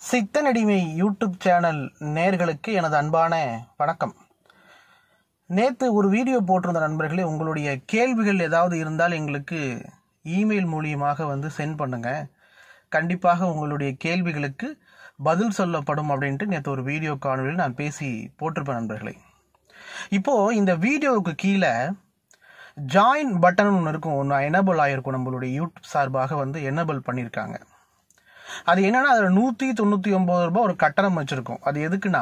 சித்தனடிமை YouTube channel நேர்களுக்கு எனது அன்பான வணக்கம் நேற்று ஒரு வீடியோ போட்டிருந்த நண்பர்களே உங்களுடைய கேள்விகள் ஏதாவது இருந்தால் எங்களுக்கு இமெயில் மூலியமாக வந்து சென்ட் பண்ணுங்க கண்டிப்பாக உங்களுடைய கேள்விகளுக்கு பதில் சொல்லப்படும் அப்படின்ட்டு நேற்று ஒரு வீடியோ காணொலியில் நான் பேசி போட்டிருப்பேன் நண்பர்களே இப்போ இந்த வீடியோவுக்கு கீழே ஜாயின் பட்டன் ஒன்று இருக்கும் ஒன்று எனபிள் ஆகிருக்கும் நம்மளுடைய யூடியூப் சார்பாக வந்து எனபிள் பண்ணியிருக்காங்க அது என்னன்னா அதில் நூற்றி தொண்ணூற்றி ஒம்பது ரூபாய் ஒரு கட்டணம் வச்சுருக்கோம் அது எதுக்குன்னா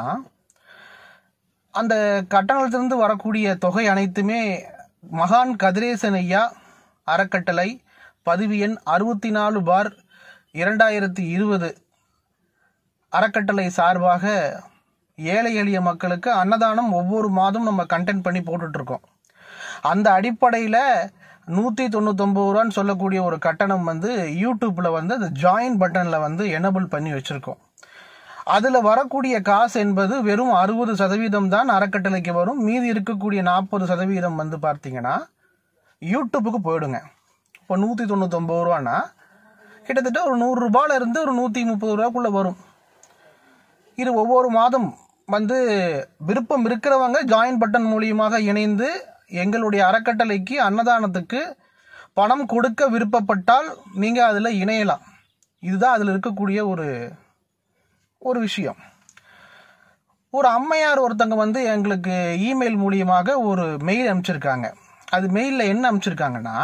அந்த கட்டணத்திலிருந்து வரக்கூடிய தொகை அனைத்துமே மகான் கதிரேசன் ஐயா அறக்கட்டளை பதிவு எண் அறுபத்தி நாலு பார் இரண்டாயிரத்தி இருபது அறக்கட்டளை சார்பாக ஏழை எளிய மக்களுக்கு அன்னதானம் ஒவ்வொரு மாதம் நம்ம கண்டென்ட் பண்ணி போட்டுட்ருக்கோம் அந்த அடிப்படையில் நூற்றி தொண்ணூத்தொம்பது ரூபான்னு சொல்லக்கூடிய ஒரு கட்டணம் வந்து யூடியூப்பில் வந்து அந்த ஜாயின் பட்டனில் வந்து எனபிள் பண்ணி வச்சுருக்கோம் அதில் வரக்கூடிய காசு என்பது வெறும் அறுபது சதவீதம் தான் அறக்கட்டளைக்கு வரும் மீதி இருக்கக்கூடிய நாற்பது சதவீதம் வந்து பார்த்தீங்கன்னா யூடியூப்புக்கு போயிடுங்க இப்போ நூற்றி தொண்ணூத்தொம்பது ரூபான்னா கிட்டத்தட்ட ஒரு நூறுரூபால இருந்து ஒரு நூற்றி முப்பது ரூபாக்குள்ளே வரும் இது ஒவ்வொரு மாதம் வந்து விருப்பம் இருக்கிறவங்க ஜாயின் பட்டன் மூலியமாக இணைந்து எங்களுடைய அறக்கட்டளைக்கு அன்னதானத்துக்கு பணம் கொடுக்க விருப்பப்பட்டால் நீங்கள் அதில் இணையலாம் இதுதான் அதில் இருக்கக்கூடிய ஒரு ஒரு விஷயம் ஒரு அம்மையார் ஒருத்தங்க வந்து எங்களுக்கு இமெயில் மூலியமாக ஒரு மெயில் அனுப்பிச்சிருக்காங்க அது மெயிலில் என்ன அனுப்பிச்சிருக்காங்கன்னா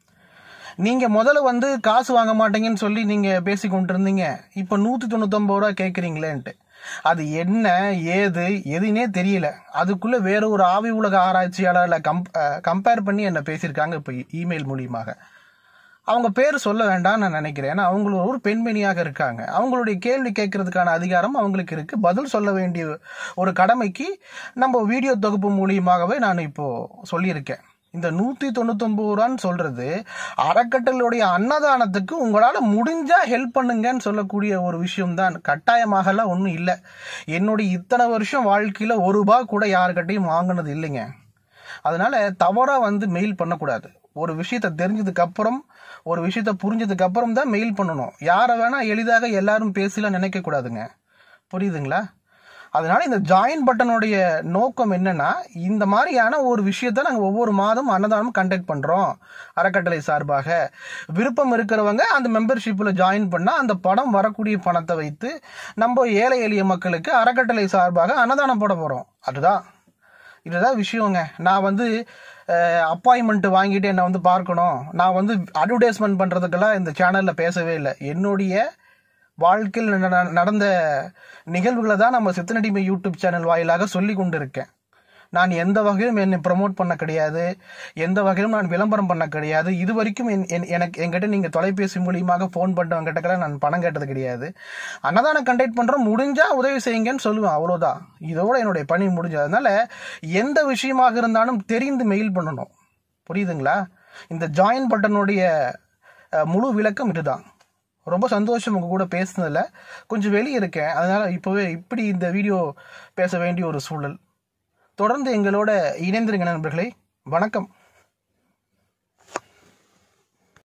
நீங்கள் முதல்ல வந்து காசு வாங்க மாட்டீங்கன்னு சொல்லி நீங்கள் பேசி கொண்டு இருந்தீங்க இப்போ நூற்றி தொண்ணூத்தொம்பது ரூபா கேட்குறீங்களேன்ட்டு அது என்ன ஏது எதுனே தெரியல அதுக்குள்ளே வேற ஒரு ஆவி உலக ஆராய்ச்சியாளர்களை கம்ப் கம்பேர் பண்ணி என்ன பேசியிருக்காங்க இப்போ இமெயில் மூலியமாக அவங்க பேர் சொல்ல வேண்டாம்னு நான் நினைக்கிறேன் ஏன்னா அவங்க ஒரு பெண்மணியாக இருக்காங்க அவங்களுடைய கேள்வி கேட்கறதுக்கான அதிகாரம் அவங்களுக்கு இருக்கு பதில் சொல்ல வேண்டிய ஒரு கடமைக்கு நம்ம வீடியோ தொகுப்பு மூலியமாகவே நான் இப்போ சொல்லியிருக்கேன் இந்த நூற்றி தொண்ணூத்தொம்பது ரூபான்னு சொல்றது அறக்கட்டளுடைய அன்னதானத்துக்கு உங்களால் முடிஞ்சா ஹெல்ப் பண்ணுங்கன்னு சொல்லக்கூடிய ஒரு விஷயம் தான் கட்டாயமாகலாம் ஒன்றும் இல்லை என்னுடைய இத்தனை வருஷம் வாழ்க்கையில் ஒரு ரூபா கூட யாருக்கிட்டையும் வாங்கினது இல்லைங்க அதனால தவறாக வந்து மெயில் பண்ணக்கூடாது ஒரு விஷயத்த தெரிஞ்சதுக்கு அப்புறம் ஒரு விஷயத்த புரிஞ்சதுக்கு அப்புறம் தான் மெயில் பண்ணணும் யாரை வேணா எளிதாக எல்லாரும் பேசலாம் நினைக்க கூடாதுங்க புரியுதுங்களா அதனால இந்த ஜாயின் பட்டனுடைய நோக்கம் என்னன்னா இந்த மாதிரியான ஒரு விஷயத்த நாங்கள் ஒவ்வொரு மாதம் அன்னதானம் கண்டக்ட் பண்ணுறோம் அறக்கட்டளை சார்பாக விருப்பம் இருக்கிறவங்க அந்த மெம்பர்ஷிப்பில் ஜாயின் பண்ணால் அந்த படம் வரக்கூடிய பணத்தை வைத்து நம்ம ஏழை எளிய மக்களுக்கு அறக்கட்டளை சார்பாக அன்னதானம் போட போகிறோம் அதுதான் இதுதான் விஷயங்க நான் வந்து அப்பாயின்மெண்ட் வாங்கிட்டு என்னை வந்து பார்க்கணும் நான் வந்து அட்வர்டைஸ்மெண்ட் பண்ணுறதுக்கெல்லாம் இந்த சேனலில் பேசவே இல்லை என்னுடைய வாழ்க்கையில் நடந்த நிகழ்வுகளை தான் நம்ம சித்தனடிமை யூடியூப் சேனல் வாயிலாக சொல்லி கொண்டு இருக்கேன் நான் எந்த வகையிலும் என்னை ப்ரமோட் பண்ண கிடையாது எந்த வகையிலும் நான் விளம்பரம் பண்ண கிடையாது இது வரைக்கும் எனக்கு என்கிட்ட நீங்கள் தொலைபேசி மூலியமாக ஃபோன் பண்ணுறவங்கிட்டக்கெல்லாம் நான் பணம் கேட்டது கிடையாது அன்னதானம் கண்டக்ட் பண்ணுறோம் முடிஞ்சா உதவி செய்யுங்கன்னு சொல்லுவேன் அவ்வளோதான் இதோட என்னுடைய பணி முடிஞ்சது அதனால எந்த விஷயமாக இருந்தாலும் தெரிந்து மெயில் பண்ணணும் புரியுதுங்களா இந்த ஜாயின் பட்டனுடைய முழு விளக்கம் இதுதான் ரொம்ப சந்தோஷம் உங்க கூட பேசுனதில் கொஞ்சம் வெளியே இருக்கேன் அதனால இப்போவே இப்படி இந்த வீடியோ பேச வேண்டிய ஒரு சூழல் தொடர்ந்து எங்களோட இணைந்திருங்க நண்பர்களே வணக்கம்